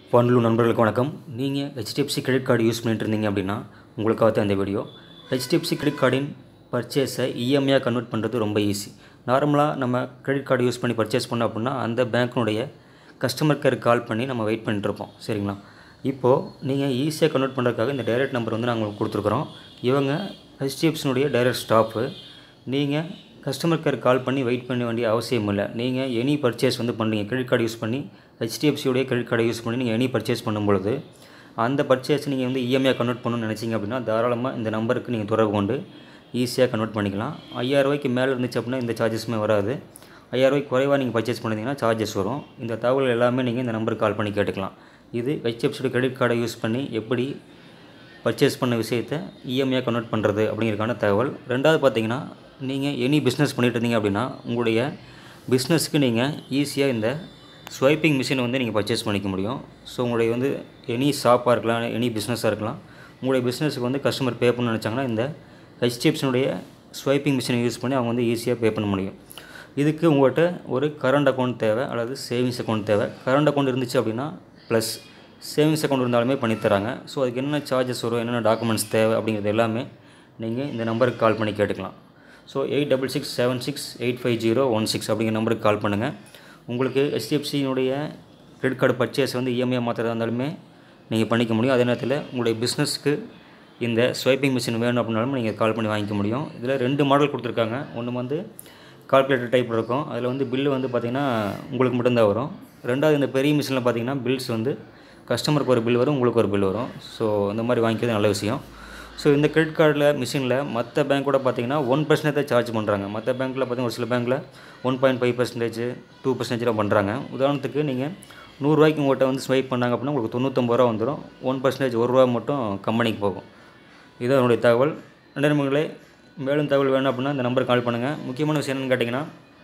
ஃபண்ட்லு நண்பர்களுக்கு வணக்கம் நீங்கள் ஹெச்டிஎஃப்சி கிரெடிட் கார்டு யூஸ் பண்ணிட்டு இருந்தீங்க அப்படின்னா உங்களுக்காக தான் இந்த வீடியோ ஹெச்டிஎஃப்சி கிரெடிட் கார்டின் பர்ச்சேஸை இஎம்ஐயாக கன்வெர்ட் பண்ணுறது ரொம்ப ஈஸி நார்மலாக நம்ம கிரெடிட் கார்டு யூஸ் பண்ணி பர்ச்சேஸ் பண்ணோம் அப்படின்னா அந்த பேங்க்கினுடைய கஸ்டமர் கேர் கால் பண்ணி நம்ம வெயிட் பண்ணிட்டுருப்போம் சரிங்களா இப்போது நீங்கள் ஈஸியாக கன்வெர்ட் பண்ணுறதுக்காக இந்த டைரக்ட் நம்பர் வந்து நாங்கள் உங்களுக்கு கொடுத்துருக்குறோம் இவங்க ஹெச்டிஎஃப்சினுடைய டைரக்ட் ஸ்டாஃபு நீங்கள் கஸ்டமர் கேர் கால் பண்ணி வெயிட் பண்ண வேண்டிய அவசியம் இல்லை நீங்கள் எனி பர்ச்சேஸ் வந்து பண்ணுறீங்க கிரெடிட் கார்டு யூஸ் பண்ணி ஹெச்டிஎஃப்சியோடைய கிரெடிட் கார்டை யூஸ் பண்ணி நீங்கள் எனி பர்ச்சேஸ் பண்ணும்பொழுது அந்த பர்ச்சேஸ் நீங்கள் வந்து இஎம்ஐயாக கன்வெர்ட் பண்ணணும்னு நினச்சிங்க அப்படின்னா தாராளமாக இந்த நம்பருக்கு நீங்கள் தொடர்பு கொண்டு ஈஸியாக கன்வெர்ட் பண்ணிக்கலாம் ஐயாயிரரூபாய்க்கு மேலே இருந்துச்சு அப்படின்னா இந்த சார்ஜஸுமே வராது ஐயாயிரரூபாய்க்கு குறைவாக நீங்கள் பர்ச்சேஸ் பண்ணிங்கன்னா சார்ஜஸ் வரும் இந்த தகவல் எல்லாமே நீங்கள் இந்த நம்பருக்கு கால் பண்ணி கேட்டுக்கலாம் இது ஹெச்டிஎஃப்சியோட கிரெடிட் கார்டை யூஸ் பண்ணி எப்படி பர்ச்சேஸ் பண்ண விஷயத்தை இஎம்ஐயாக கன்வெர்ட் பண்ணுறது அப்படிங்கிறதுக்கான தகவல் ரெண்டாவது பார்த்தீங்கன்னா நீங்கள் எனி பிஸ்னஸ் பண்ணிட்டு இருந்தீங்க அப்படின்னா உங்களுடைய பிஸ்னஸ்க்கு நீங்கள் ஈஸியாக இந்த ஸ்வைப்பிங் மிஷின் வந்து நீங்கள் பர்ச்சேஸ் பண்ணிக்க முடியும் ஸோ உங்களுடைய வந்து எனி ஷாப்பாக இருக்கலாம் எனி பிஸ்னஸாக இருக்கலாம் உங்களுடைய பிஸ்னஸுக்கு வந்து கஸ்டமர் பே பண்ணணும்னு நினச்சாங்கன்னா இந்த ஹெச்டிஎஃப்ஸினுடைய ஸ்வைப்பிங் மிஷினை யூஸ் பண்ணி அவங்க வந்து ஈஸியாக பே பண்ண முடியும் இதுக்கு உங்கள்கிட்ட ஒரு கரண்ட் அக்கௌண்ட் தேவை அல்லது சேவிங்ஸ் அக்கௌண்ட் தேவை கரண்ட் அக்கௌண்ட் இருந்துச்சு அப்படின்னா ப்ளஸ் சேவிங்ஸ் அக்கௌண்ட் இருந்தாலுமே பண்ணித்தராங்க ஸோ அதுக்கு என்னென்ன சார்ஜஸ் வரும் என்னென்ன டாக்குமெண்ட்ஸ் தேவை அப்படிங்கிறது எல்லாமே நீங்கள் இந்த நம்பருக்கு கால் பண்ணி கேட்டுக்கலாம் so eight double six seven six eight five zero one six அப்படிங்கிற நம்பருக்கு கால் பண்ணுங்கள் உங்களுக்கு ஹெச்டிஎஃப்சியினுடைய கிரெடிட் கார்டு பர்ச்சேஸ் வந்து இஎம்ஐ மாத்திரதா இருந்தாலுமே நீங்கள் பண்ணிக்க முடியும் அதே நேரத்தில் உங்களுடைய பிஸ்னஸ்க்கு இந்த ஸ்வைப்பிங் மிஷின் வேணும் அப்படின்னாலும் நீங்கள் கால் பண்ணி வாங்கிக்க முடியும் இதில் ரெண்டு மாடல் கொடுத்துருக்காங்க ஒன்று வந்து கால்குலேட்டர் டைப் இருக்கும் அதில் வந்து பில்லு வந்து பார்த்திங்கன்னா உங்களுக்கு மட்டும்தான் வரும் ரெண்டாவது இந்த பெரிய மிஷினில் பார்த்தீங்கன்னா பில்ஸ் வந்து கஸ்டமருக்கு ஒரு பில் வரும் உங்களுக்கு ஒரு பில் வரும் ஸோ இந்த மாதிரி வாங்கிக்கிறது நல்ல விஷயம் ஸோ இந்த கிரெடிட் கார்டில் மிஷினில் மற்ற பேங்க்கோட பார்த்தீங்கன்னா ஒன் பர்சன்டேஜ் தான் சார்ஜ் பண்ணுறாங்க மற்ற பேங்க்கில் பார்த்தீங்கன்னா ஒரு சில பேங்க்கில் one point five percentage two பர்சன்டேஜ்லாம் பண்ணுறாங்க உதாரணத்துக்கு நீங்கள் நூறுரூவாய்க்கு உங்கள்கிட்ட வந்து ஸ்வைப் பண்ணாங்க அப்படின்னா உங்களுக்கு தொண்ணூத்தொம்பது ரூபா வந்துடும் ஒன் பர்சன்டேஜ் ஒரு ரூபா மட்டும் கம்பெனிக்கு போகும் இதுதான் என்னுடைய தகவல் நண்பர்களே மேலும் தகவல் வேணும் அப்படின்னா இந்த நம்பருக்கு கால் பண்ணுங்கள் முக்கியமான விஷயம் என்னென்னு கேட்டிங்கன்னா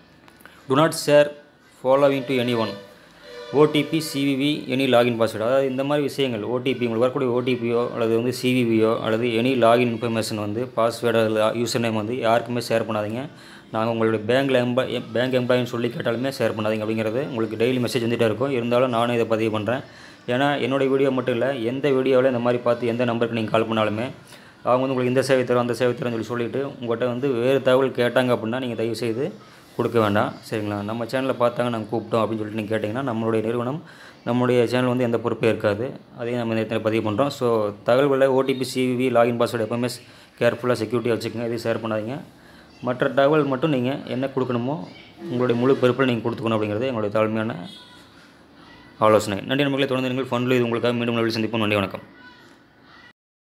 do not share following to anyone OTP CVV any login password அதாவது இந்த மாதிரி விஷயங்கள் ஓடிபி உங்களுக்கு வரக்கூடிய ஓடிபியோ அல்லது வந்து சிவிவியோ அல்லது எனி லாகின் இன்ஃபர்மேஷன் வந்து பாஸ்வேர்டு அல்லது யூசர் நேம் வந்து யாருக்குமே ஷேர் பண்ணாதீங்க நாங்கள் உங்களுடைய பேங்க்கில் எம்ப்ளாய் பேங்க் எம்ப்ளாயின்னு சொல்லி கேட்டாலுமே ஷேர் பண்ணாதீங்க அப்படிங்கிறது உங்களுக்கு டெய்லி மெசேஜ் வந்துகிட்டே இருக்கும் இருந்தாலும் நானும் இதை பதிவு பண்ணுறேன் ஏன்னா என்னுடைய வீடியோ மட்டும் இல்லை எந்த வீடியோவில் இந்த மாதிரி பார்த்து எந்த நம்பருக்கு நீங்கள் கால் பண்ணாலுமே அவங்க வந்து உங்களுக்கு இந்த சேவை தரும் அந்த சேவை தரும்னு சொல்லி சொல்லிவிட்டு உங்கள்கிட்ட வந்து வேறு தகவல் கேட்டாங்க அப்படின்னா நீங்கள் தயவு செய்து கொடுக்க வேண்டாம் சரிங்களா நம்ம சேனலில் பார்த்தாங்க நாங்கள் கூப்பிட்டோம் அப்படின்னு சொல்லிட்டு நீங்கள் கேட்டிங்கன்னா நம்மளுடைய நிறுவனம் நம்மளுடைய சேனல் வந்து எந்த பொறுப்பே இருக்காது அதையும் நம்ம இந்த இடத்துல பதிவு பண்ணுறோம் ஸோ தகவல்களை ஓடிபி சிவி லாகின் பாஸ்வேர்டு எப்போவுமே கேர்ஃபுல்லாக செக்யூரிட்டியாக வச்சுக்கோங்க எதையும் ஷேர் பண்ணாதீங்க மற்ற தகவல் மட்டும் நீங்கள் என்ன கொடுக்கணுமோ உங்களுடைய முழு பொறுப்பில் நீங்கள் கொடுத்துக்கணும் அப்படிங்கிறது எங்களுடைய தாழ்மையான ஆலோசனை நன்றி நண்பர்களை தொடர்ந்து நீங்கள் ஃபண்டில் இது உங்களுக்காக மீண்டும் நன்றி சந்திப்போம் நன்றி வணக்கம்